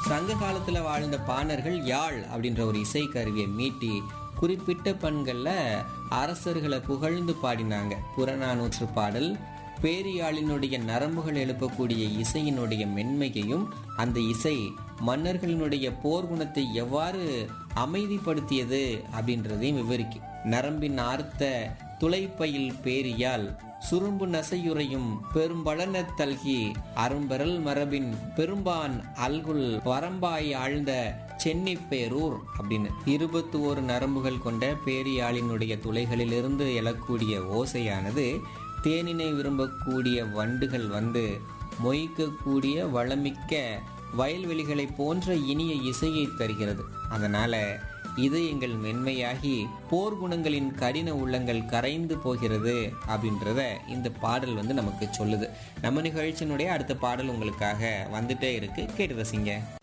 சங்க காலத்துல வாழ்ந்த பாணர்கள் யாழ் அப்படின்ற ஒரு இசை கருவியை மீட்டி குறிப்பிட்ட பண்கள்ல அரசர்களை புகழ்ந்து பாடினாங்க புறநானூற்று பாடல் பேரியாழினுடைய நரம்புகள் எழுப்பக்கூடிய இசையினுடைய மென்மையையும் அந்த இசை மன்னர்களினுடைய போர் குணத்தை எவ்வாறு அமைதிப்படுத்தியது அப்படின்றதையும் விவரிக்கும் நரம்பின் ஆர்த்த துளைப்பையில் பேரியால் சுரும்பு நசையுறையும் பெரும்பழன தல்கி அரும்பெறல் மரபின் பெரும்பான் அல்குல் வரம்பாய் ஆழ்ந்த சென்னி பேரூர் அப்படின்னு இருபத்தி ஓரு நரம்புகள் கொண்ட பேரியாளினுடைய துளைகளிலிருந்து எழக்கூடிய ஓசையானது தேனினை விரும்பக்கூடிய வண்டுகள் வந்து மொய்க்கக்கூடிய வளமிக்க வயல்வெளிகளை போன்ற இனிய இசையை தருகிறது அதனால இதயங்கள் மென்மையாகி போர் குணங்களின் கடின உள்ளங்கள் கரைந்து போகிறது அப்படின்றத இந்த பாடல் வந்து நமக்கு சொல்லுது நம்ம நிகழ்ச்சியினுடைய அடுத்த பாடல் உங்களுக்காக வந்துட்டே இருக்கு கேட்டு ரசிங்க